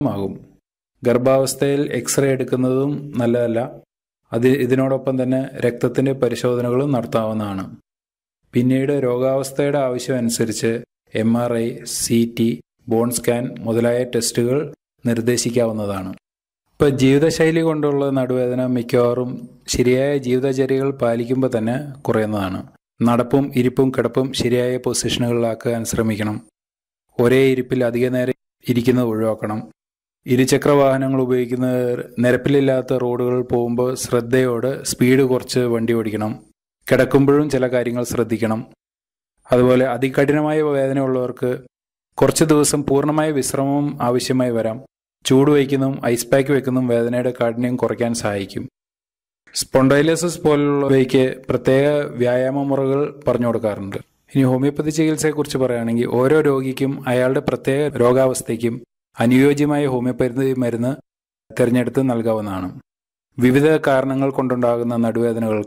ആകും ഗർഭാവസ്ഥയിൽ എക്സ്റേ എടുക്കുന്നതും നല്ലതല്ല അത് ഇതിനോടൊപ്പം തന്നെ രക്തത്തിൻ്റെ പരിശോധനകളും നടത്താവുന്നതാണ് പിന്നീട് രോഗാവസ്ഥയുടെ ആവശ്യം അനുസരിച്ച് M R I C T bone scan മുതലായ ടെസ്റ്റുകൾ നിർദ്ദേശിക്കാവുന്നതാണ് ഇപ്പോൾ ജീവിതശൈലി കൊണ്ടുള്ള നടുവേദന മിക്കവാറും ശരിയായ ജീവിതചര്യകൾ പാലിക്കുമ്പോൾ തന്നെ കുറയുന്നതാണ് നടപ്പും ഇരിപ്പും കിടപ്പും ശരിയായ പൊസിഷനുകളിലാക്കാൻ ശ്രമിക്കണം ഒരേ ഇരിപ്പിൽ അധിക നേരം ഇരിക്കുന്നത് ഒഴിവാക്കണം ഇരുചക്ര വാഹനങ്ങൾ ഉപയോഗിക്കുന്നവർ നിരപ്പിലില്ലാത്ത റോഡുകളിൽ പോകുമ്പോൾ ശ്രദ്ധയോടെ സ്പീഡ് കുറച്ച് വണ്ടി ഓടിക്കണം കിടക്കുമ്പോഴും ചില കാര്യങ്ങൾ ശ്രദ്ധിക്കണം അതുപോലെ അതികഠിനമായ വേദനയുള്ളവർക്ക് കുറച്ച് ദിവസം പൂർണ്ണമായ വിശ്രമം ആവശ്യമായി വരാം ചൂട് വയ്ക്കുന്നതും ഐസ് പാക്ക് വെക്കുന്നതും വേദനയുടെ കാഠിന്യം കുറയ്ക്കാൻ സഹായിക്കും സ്പോണ്ടൈലസിസ് പോലുള്ളവയ്ക്ക് പ്രത്യേക വ്യായാമ മുറകൾ പറഞ്ഞു കൊടുക്കാറുണ്ട് ഇനി ഹോമിയോപ്പതി ചികിത്സയെക്കുറിച്ച് പറയുകയാണെങ്കിൽ ഓരോ രോഗിക്കും അയാളുടെ പ്രത്യേക രോഗാവസ്ഥയ്ക്കും അനുയോജ്യമായ ഹോമിയോപ്പതി മരുന്ന് തിരഞ്ഞെടുത്ത് നൽകാവുന്നതാണ് വിവിധ കാരണങ്ങൾ കൊണ്ടുണ്ടാകുന്ന നടുവേദനകൾ